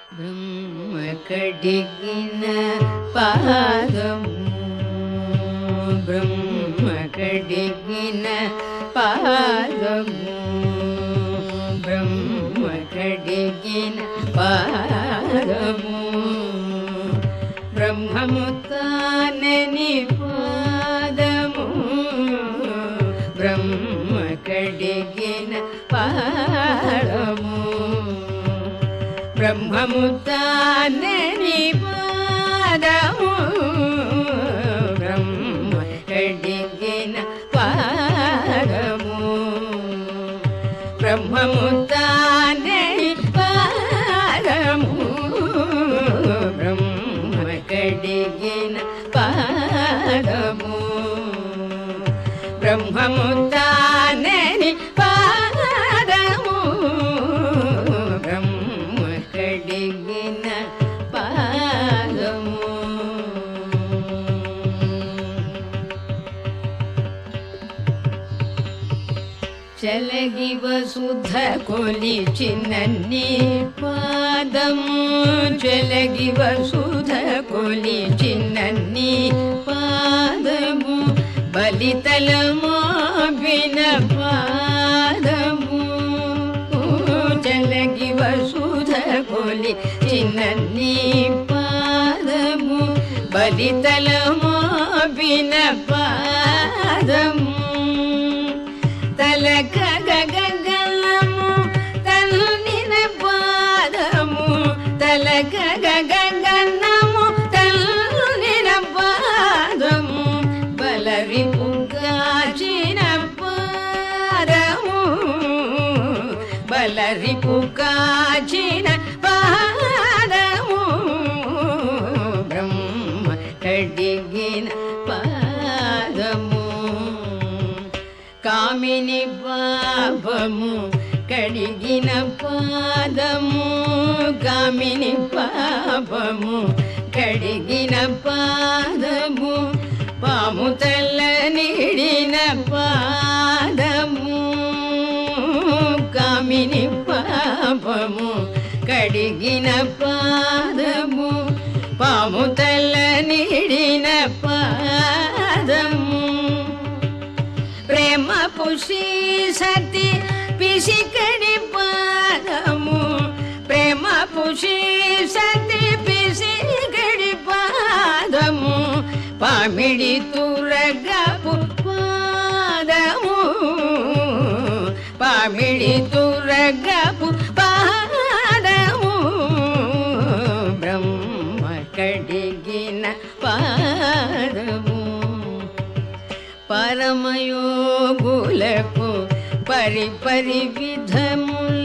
బ్రహ్మ కడిగిన పాదము బ్రహ్మ కడిగిన పాదము బ్రహ్మ కడిగిన పాదము బ్రహ్మము తానని పాదము బ్రహ్మ కడిగిన పాదము బ్రహ్మము తానని పాదము బ్రహ్మ కడిగిన పాదము బ్రహ్మము తానని పాదము బ్రహ్మ కడిగిన పాదము బ్రహ్మము తానని పాదము బ్రహ్మ కడిగిన పాదము చలగి వసుధ కొలిచినన్ని పాదము చలగి వసుధ కొలిచినన్ని పాదము బలితలమో విన పాదము చలగి వసుధ కొలి చిన్నన్ని పాదము బలితలమో విన పాదము తలక గగలము తల్లిన పాదము తలక గగనము తల్లిన పాదము బలరి పుగాచిన పాదము బలరి పుగాచిన పాదము బ్రహ్మ కడిగిన పాదము కామిని పాపము కడిగిన పాదము కామిని పాపము కడిగిన పాదము పాము తల్ల నిడిన పాదము కామిని పాపము కడిగిన పాదము పాము తల్ల నిడిన పాదము ప్రేమ పుషి సతి పిసికడి పాదము ప్రేమ పుషి సతి పిసికడి పాదము పామిడి తురగపు పాదము పామిడి తురగపు పాదము బ్రహ్మ కడిగిన పాదము పరమయోగులకు పరి పరి విధముల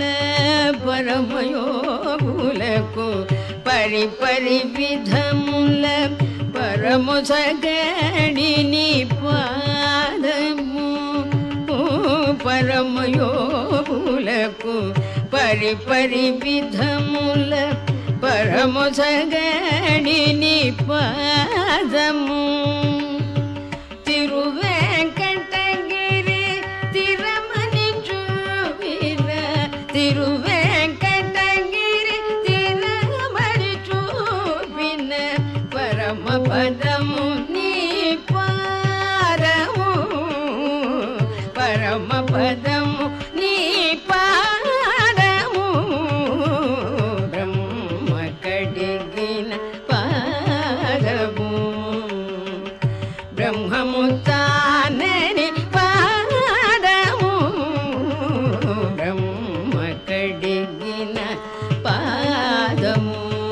పరమయోగులకు పరి పరి విధముల పరము సగడిని పాదము పరమయోగులకు పరి పరి విధముల పరము సగడిని పాదము తిరువేంకటగిరి తిరమని చూపిన తిరువేంకటగిరి తిరమని చూపిన పరమ పదము నీ పారము పరమ పదము నీ పారము బ్రహ్మ కడిగిన పారము బ్రహ్మము తానని పాదము బ్రహ్మ కడిగిన పాదము